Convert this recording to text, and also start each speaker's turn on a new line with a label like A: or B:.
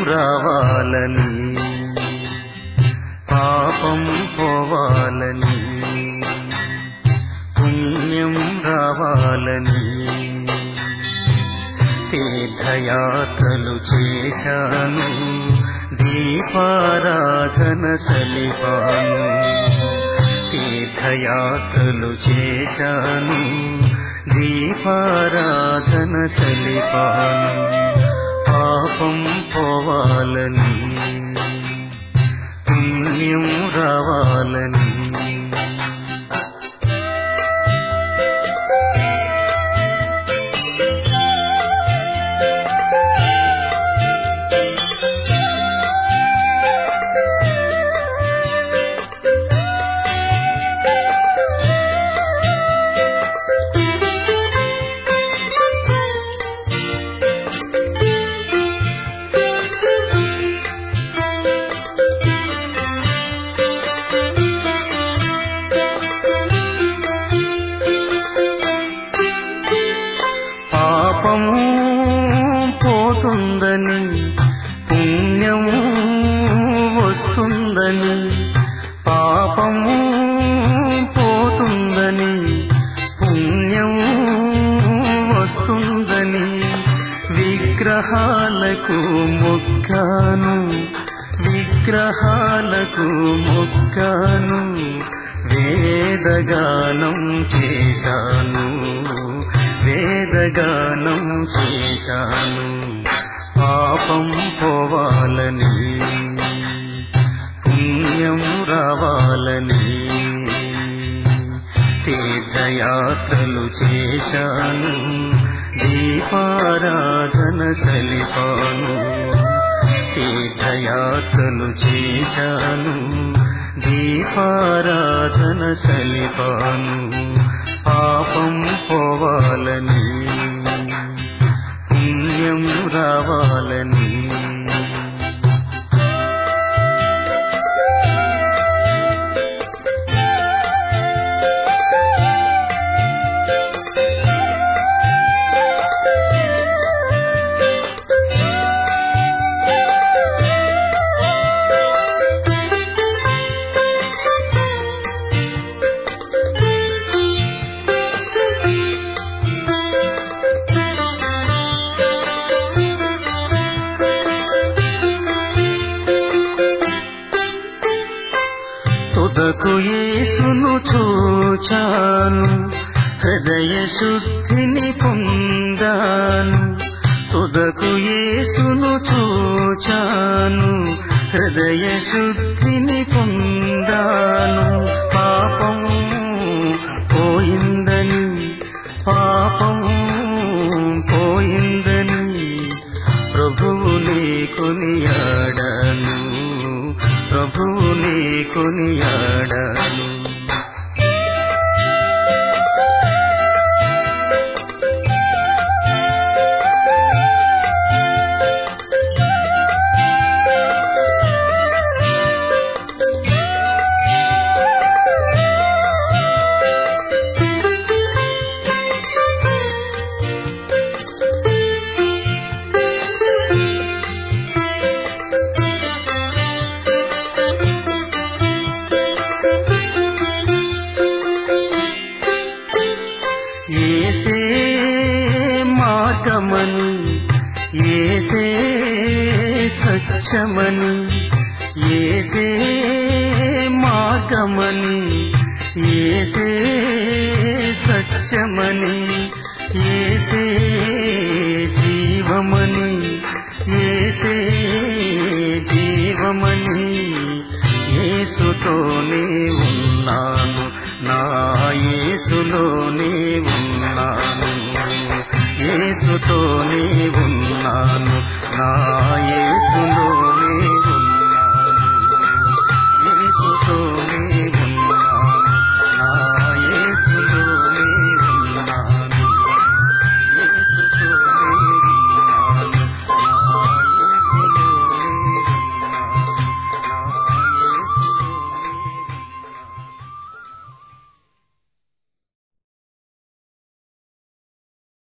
A: రావాలని పాపం పోవాలని పుణ్యం రావాలని తీర్థయాత్రలు చేశాను దీపారాధన సలిపాను తీర్థయాత్రలు చేశాను దీపారాధన సలిపాను పాపం పోవాలని పుణ్యం రావాలని పాపము పోతుందని పుణ్యము వస్తుందని పాపము పోతుందని పుణ్యము వస్తుందని విగ్రహాలకు మొక్కాను విగ్రహాలకు మొక్కాను వేదగానం చేశాను వేదగానం చేశాను పాపం పోవాలని పుణ్యం రావాలని తీర్థయాత్రలు చేశాను దీపారాధన సలిపాను తీర్థయాత్రలు చేశాను దీపారాధన సలిపాను పాపం పోవాలని పుణ్యం రావాలని తుదకు యేసును చూచాను హృదయ శుద్ధిని పొందాను తుదకు యేసును చూచాను హృదయ శుద్ధిని పొందాను పాపము పోయిందని పాపము పోయిందని ప్రభువుని కొనియాడాను ప్రభువుని కొనియాడాను ఏసే మార్గమని ఏసే సత్యమని ఏసే మార్గమని ఏసే సత్యమని ఏసే జీవమని ఏసే జీవమని యేసుతోనే ఉన్నాను నా యేసులోనే ఉన్నాను యేసుతోనే ఉన్నాను నా యేసులో